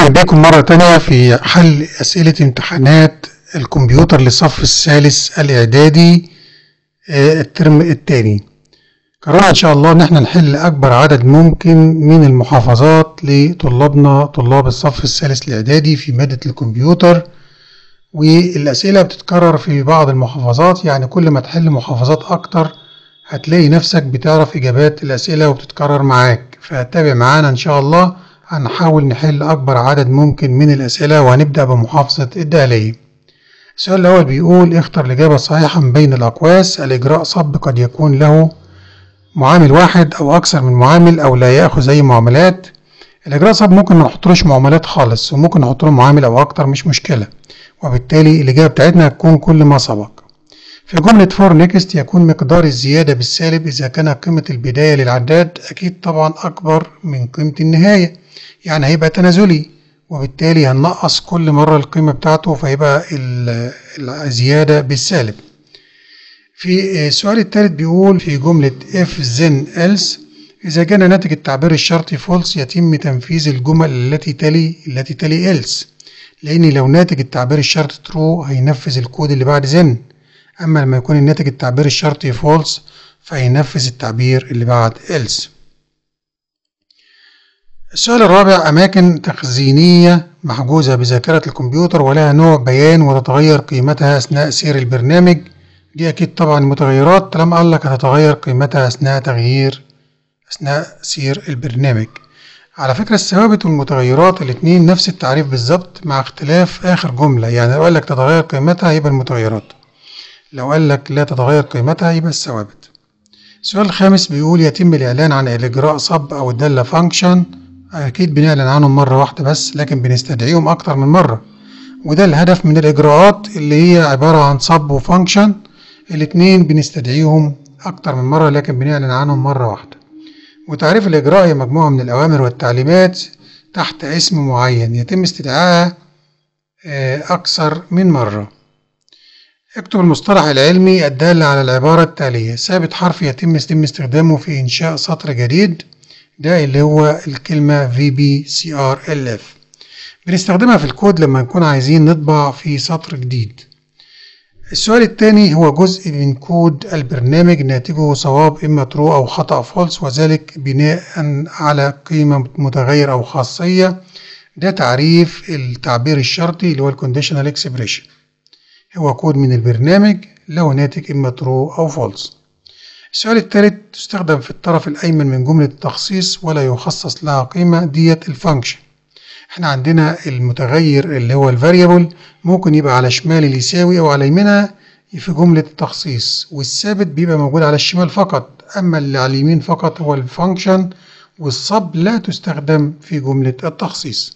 أهلا بكم مرة تانية في حل أسئلة امتحانات الكمبيوتر للصف الثالث الإعدادي آه، الترم التاني قررنا إن شاء الله إن احنا نحل أكبر عدد ممكن من المحافظات لطلابنا طلاب الصف الثالث الإعدادي في مادة الكمبيوتر والأسئلة بتتكرر في بعض المحافظات يعني كل ما تحل محافظات أكتر هتلاقي نفسك بتعرف إجابات الأسئلة وبتتكرر معاك فتابع معانا إن شاء الله هنحاول نحل أكبر عدد ممكن من الأسئلة وهنبدأ بمحافظة الدهلية السؤال الأول بيقول اختر الإجابة الصحيحة من بين الأقواس الإجراء صب قد يكون له معامل واحد أو أكثر من معامل أو لا يأخذ أي معاملات الإجراء صب ممكن ما نحطلوش معاملات خالص وممكن نحط له معامل أو أكتر مش مشكلة وبالتالي الإجابة بتاعتنا هتكون كل ما سبق في جملة فور نيكست يكون مقدار الزيادة بالسالب إذا كان قيمة البداية للعداد أكيد طبعا أكبر من قيمة النهاية يعني هيبقى تنازلي وبالتالي هننقص كل مرة القيمة بتاعته فيبقى ال- الزيادة بالسالب في السؤال الثالث بيقول في جملة if then else إذا كان ناتج التعبير الشرطي false يتم تنفيذ الجمل التي تلي التي تلي else لأن لو ناتج التعبير الشرطي true هينفذ الكود اللي بعد then أما لما يكون الناتج التعبير الشرطي false فهينفذ التعبير اللي بعد else السؤال الرابع أماكن تخزينية محجوزة بذاكرة الكمبيوتر ولها نوع بيان وتتغير قيمتها أثناء سير البرنامج دي أكيد طبعا متغيرات طالما قال لك هتتغير قيمتها أثناء تغيير أثناء سير البرنامج على فكرة الثوابت والمتغيرات الاتنين نفس التعريف بالظبط مع اختلاف آخر جملة يعني لو قال لك تتغير قيمتها يبقى المتغيرات لو قال لك لا تتغير قيمتها يبقى الثوابت السؤال الخامس بيقول يتم الإعلان عن الإجراء صب أو الدالة فانكشن أكيد بنعلن عنهم مرة واحدة بس لكن بنستدعيهم أكتر من مرة وده الهدف من الإجراءات اللي هي عبارة عن صب وفانكشن الاتنين بنستدعيهم أكتر من مرة لكن بنعلن عنهم مرة واحدة وتعريف الإجراء هي مجموعة من الأوامر والتعليمات تحت اسم معين يتم استدعائها آه، أكثر من مرة اكتب المصطلح العلمي الدال على العبارة التالية ثابت حرف يتم يتم استخدامه في إنشاء سطر جديد ده اللي هو الكلمة VBCRLF بنستخدمها في الكود لما نكون عايزين نطبع في سطر جديد السؤال الثاني هو جزء من كود البرنامج ناتجه صواب إما true أو خطأ false وذلك بناء على قيمة متغير أو خاصية ده تعريف التعبير الشرطي اللي هو الكونديشنال اكسبريشن هو كود من البرنامج له ناتج إما true أو false السؤال الثالث تستخدم في الطرف الأيمن من جملة التخصيص ولا يخصص لها قيمة ديت الفانكشن احنا عندنا المتغير اللي هو الفاريبل ممكن يبقى على شمال اليساوي أو على يمينها في جملة التخصيص والثابت بيبقى موجود على الشمال فقط أما اللي على اليمين فقط هو الفانكشن والصب لا تستخدم في جملة التخصيص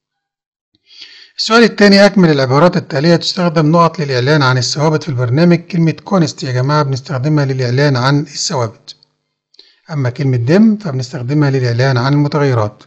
السؤال الثاني أكمل العبارات التالية تستخدم نقط للإعلان عن الثوابت في البرنامج كلمة كونست يا جماعة بنستخدمها للإعلان عن الثوابت أما كلمة دم فبنستخدمها للإعلان عن المتغيرات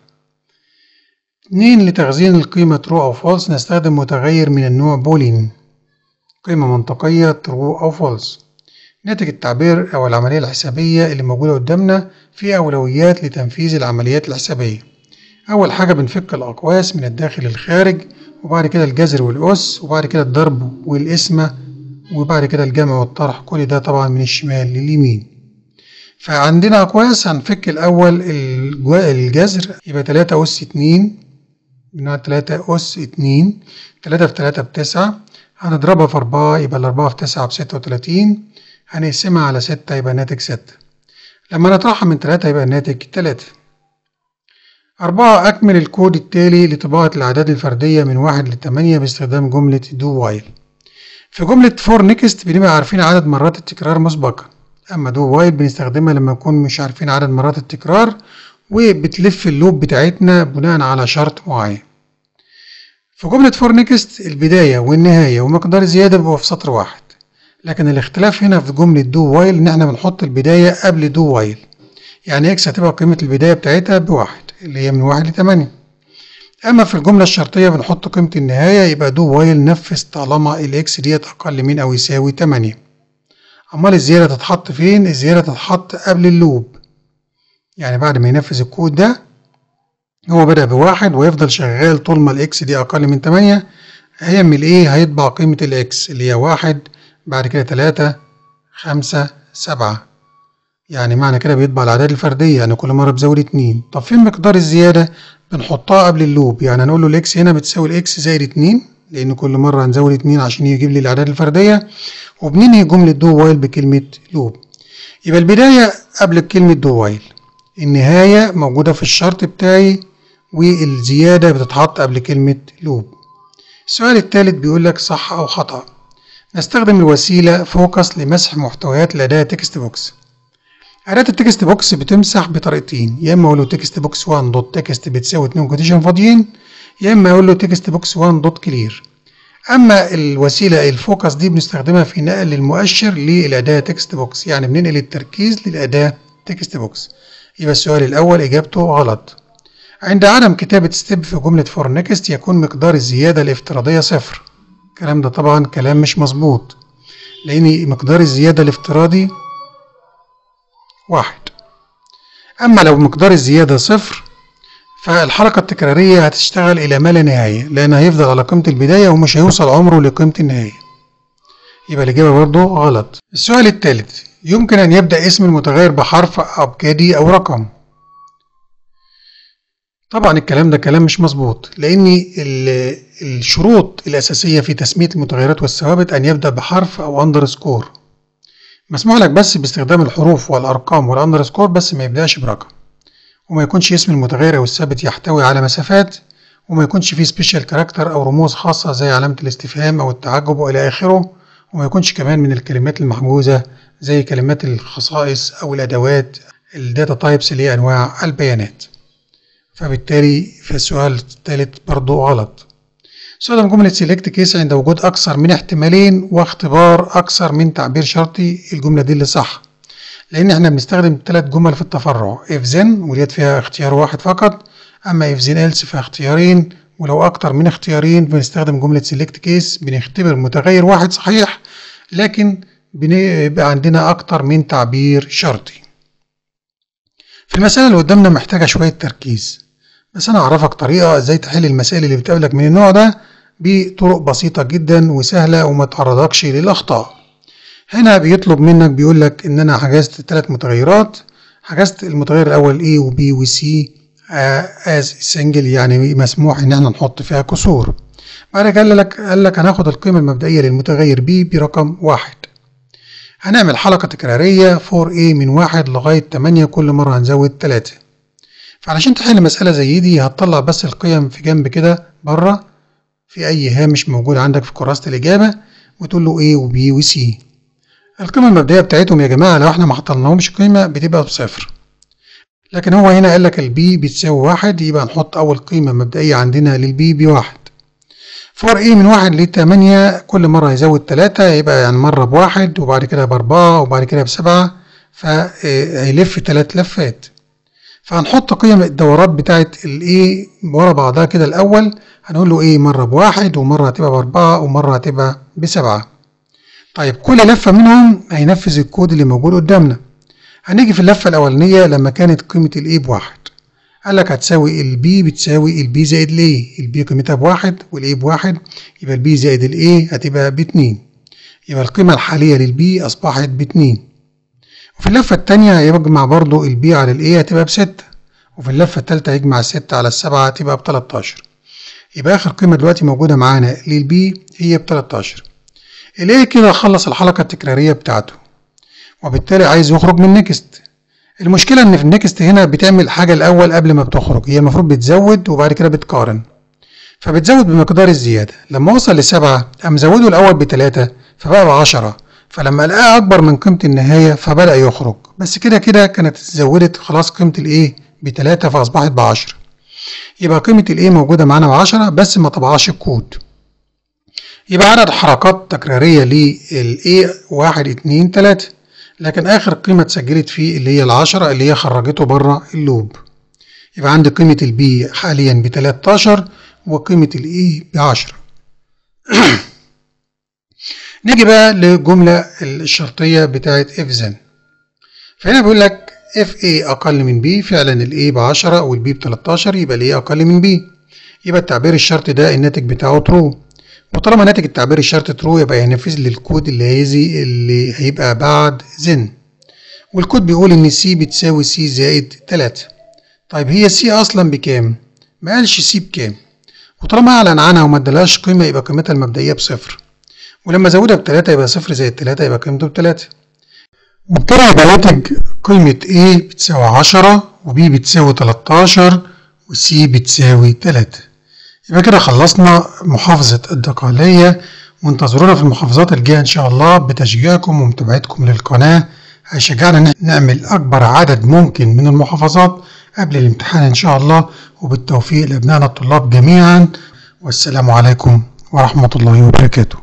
اتنين لتخزين القيمة true أو false نستخدم متغير من النوع بولين قيمة منطقية true أو false ناتج التعبير أو العملية الحسابية اللي موجودة قدامنا في أولويات لتنفيذ العمليات الحسابية أول حاجة بنفك الأقواس من الداخل للخارج وبعد كده الجذر والأس وبعد كده الضرب والقسمة وبعد كده الجمع والطرح كل ده طبعا من الشمال لليمين فعندنا أقواس هنفك الأول الجو- الجذر يبقى تلاتة أس اتنين بنقعد تلاتة أس اتنين تلاتة في تلاتة بتسعة هنضربها في أربعة يبقى الأربعة في تسعة بستة وتلاتين هنقسمها على ستة يبقى الناتج ستة لما نطرحها من تلاتة يبقى الناتج تلاتة أربعة أكمل الكود التالي لطباعة الأعداد الفردية من واحد لتمانية باستخدام جملة do while في جملة for next بنبقى عارفين عدد مرات التكرار مسبقا أما do while بنستخدمها لما نكون مش عارفين عدد مرات التكرار وبتلف اللوب بتاعتنا بناء على شرط معين في جملة for next البداية والنهاية ومقدار الزيادة بيبقوا في سطر واحد لكن الاختلاف هنا في جملة do while إن احنا بنحط البداية قبل do while يعني اكس هتبقى قيمة البداية بتاعتها بواحد اللي هي من واحد لتمانية أما في الجملة الشرطية بنحط قيمة النهاية يبقى دو وايل نفذ طالما الإكس ديت أقل من أو يساوي تمانية أمال الزيادة تتحط فين؟ الزيادة تتحط قبل اللوب يعني بعد ما ينفذ الكود ده هو بدأ بواحد ويفضل شغال طول ما الإكس دي أقل من تمانية هيعمل إيه؟ هيطبع قيمة الإكس اللي هي واحد بعد كده تلاتة خمسة سبعة يعني معنى كده بيطبع الأعداد الفردية يعني كل مرة بزود اتنين طب فين مقدار الزيادة؟ بنحطها قبل اللوب يعني هنقول له الإكس هنا بتساوي الإكس زائد اتنين لأن كل مرة هنزود اتنين عشان يجيب لي الأعداد الفردية وبننهي جملة دو وايل بكلمة لوب يبقى البداية قبل كلمة دو وايل النهاية موجودة في الشرط بتاعي والزيادة بتتحط قبل كلمة لوب السؤال الثالث بيقول لك صح أو خطأ نستخدم الوسيلة فوكس لمسح محتويات الأداة تكست بوكس أداة التكست بوكس بتمسح بطريقتين يا إما أقول له تكست بوكس 1 دوت تكست بتساوي اتنين كوتيشن فاضيين يا إما أقول له تكست بوكس 1 دوت كلير أما الوسيلة الفوكس دي بنستخدمها في نقل المؤشر للأداة تكست بوكس يعني بننقل التركيز للأداة تكست بوكس يبقى السؤال الأول إجابته غلط عند عدم كتابة ستيب في جملة فور نيكست يكون مقدار الزيادة الافتراضية صفر الكلام ده طبعا كلام مش مظبوط لأن مقدار الزيادة الافتراضي واحد أما لو مقدار الزيادة صفر فالحركة التكرارية هتشتغل إلى ما لا نهاية لأن هيفضل على قيمة البداية ومش هيوصل عمره لقيمة النهاية يبقى الإجابة برضو غلط السؤال الثالث يمكن أن يبدأ اسم المتغير بحرف أبجدي أو رقم طبعا الكلام ده كلام مش مظبوط لأن الشروط الأساسية في تسمية المتغيرات والثوابت أن يبدأ بحرف أو أندرسكور مسموح لك بس باستخدام الحروف والأرقام والأندرسكور بس ما يبدأش برقم وما يكونش اسم المتغير أو الثابت يحتوي على مسافات وما يكونش فيه سبيشال كاركتر أو رموز خاصة زي علامة الاستفهام أو التعجب وإلى آخره وما يكونش كمان من الكلمات المحجوزة زي كلمات الخصائص أو الأدوات الداتا تايبس اللي هي أنواع البيانات فبالتالي في السؤال الثالث برضو غلط استخدم جملة سيلكت كيس عند وجود أكثر من احتمالين واختبار أكثر من تعبير شرطي الجملة دي اللي صح لأن احنا بنستخدم ثلاث جمل في التفرع if then وديت فيها اختيار واحد فقط أما if then else فيها اختيارين ولو أكتر من اختيارين بنستخدم جملة select case بنختبر متغير واحد صحيح لكن بيبقى عندنا أكتر من تعبير شرطي في المسألة اللي قدامنا محتاجة شوية تركيز بس أنا أعرفك طريقة إزاي تحل المسائل اللي بتقابلك من النوع ده بطرق بسيطة جدا وسهلة وما تعرضكش للأخطاء هنا بيطلب منك بيقول لك إن أنا حجزت ثلاث متغيرات حجزت المتغير الأول A و B و C as single يعني مسموح إن احنا نحط فيها كسور بعد كده قال لك قال لك هناخد القيمة المبدئية للمتغير B برقم واحد هنعمل حلقة تكرارية for A من واحد لغاية تمانية كل مرة هنزود تلاتة فعلشان تحل مسألة زي دي هتطلع بس القيم في جنب كده بره في أي هامش موجود عندك في كراسة الإجابة وتقول له A و B و C القيمة المبدئية بتاعتهم يا جماعة لو احنا ما حطلناهمش قيمة بتبقى بصفر لكن هو هنا قال لك البي بتساوي واحد يبقى نحط أول قيمة مبدئية عندنا للبي بواحد فور ايه من واحد لتمانية كل مرة يزود تلاتة يبقى يعني مرة بواحد وبعد كده بأربعة وبعد كده بسبعة فهيلف تلات لفات فهنحط قيم الدورات بتاعت الايه ورا بعضها كده الأول هنقول له ايه مرة بواحد ومرة هتبقى بأربعة ومرة هتبقى بسبعة طيب كل لفة منهم هينفذ الكود اللي موجود قدامنا هنيجي في اللفة الأولانية لما كانت قيمة الايه بواحد قال لك هتساوي البي بتساوي البي زائد الايه البي قيمتها بواحد والايه بواحد يبقى البي زائد الايه هتبقى باتنين يبقى القيمة الحالية للبي أصبحت باتنين وفي اللفة التانية هيجمع برضو البي على الايه هتبقى بستة وفي اللفة التالتة هيجمع الستة على السبعة هتبقى بتلاتاشر يبقى آخر قيمة دلوقتي موجودة معانا للبي هي بتلاتاشر الايه كده خلص الحلقة التكرارية بتاعته وبالتالي عايز يخرج من نيكست المشكلة إن في النكست هنا بتعمل حاجة الأول قبل ما بتخرج هي المفروض بتزود وبعد كده بتقارن فبتزود بمقدار الزيادة لما وصل لسبعة قام زوده الأول بتلاتة فبقى بعشرة فلما لقاه أكبر من قيمة النهاية فبدأ يخرج بس كده كده كانت زودت خلاص قيمة الإيه بتلاتة فأصبحت بعشرة يبقى قيمة الإيه موجودة معانا بعشرة بس ما طبعش الكود يبقى عدد حركات تكرارية للإيه واحد اتنين تلاتة لكن آخر قيمة اتسجلت فيه اللي هي العشرة اللي هي خرجته بره اللوب يبقى عندي قيمة البي حاليا بتلاتاشر وقيمة الاي بعشرة نيجي بقى للجملة الشرطية بتاعت if then فهنا بيقول لك if A أقل من B فعلا ال A ب 10 وال B ب 13 يبقى ال A أقل من B يبقى التعبير الشرطي ده الناتج بتاعه true وطالما ناتج التعبير الشرطي true يبقى ينفذ لي الكود اللي هيزي اللي هيبقى بعد then والكود بيقول إن C بتساوي C زائد 3 طيب هي C أصلا بكام؟ ما قالش C بكام وطالما أعلن عنها وما ادالهاش قيمة يبقى قيمتها المبدئية بصفر ولما أزودها بتلاتة يبقى صفر زائد تلاتة يبقى قيمته بتلاتة وبكده يبقى ناتج قيمة A بتساوي عشرة و B بتساوي تلاتاشر و C بتساوي تلاتة يبقى كده خلصنا محافظة الدقهلية وانتظرونا في المحافظات الجاية إن شاء الله بتشجيعكم ومتابعتكم للقناة هيشجعنا إن نعمل أكبر عدد ممكن من المحافظات قبل الامتحان إن شاء الله وبالتوفيق لأبنائنا الطلاب جميعا والسلام عليكم ورحمة الله وبركاته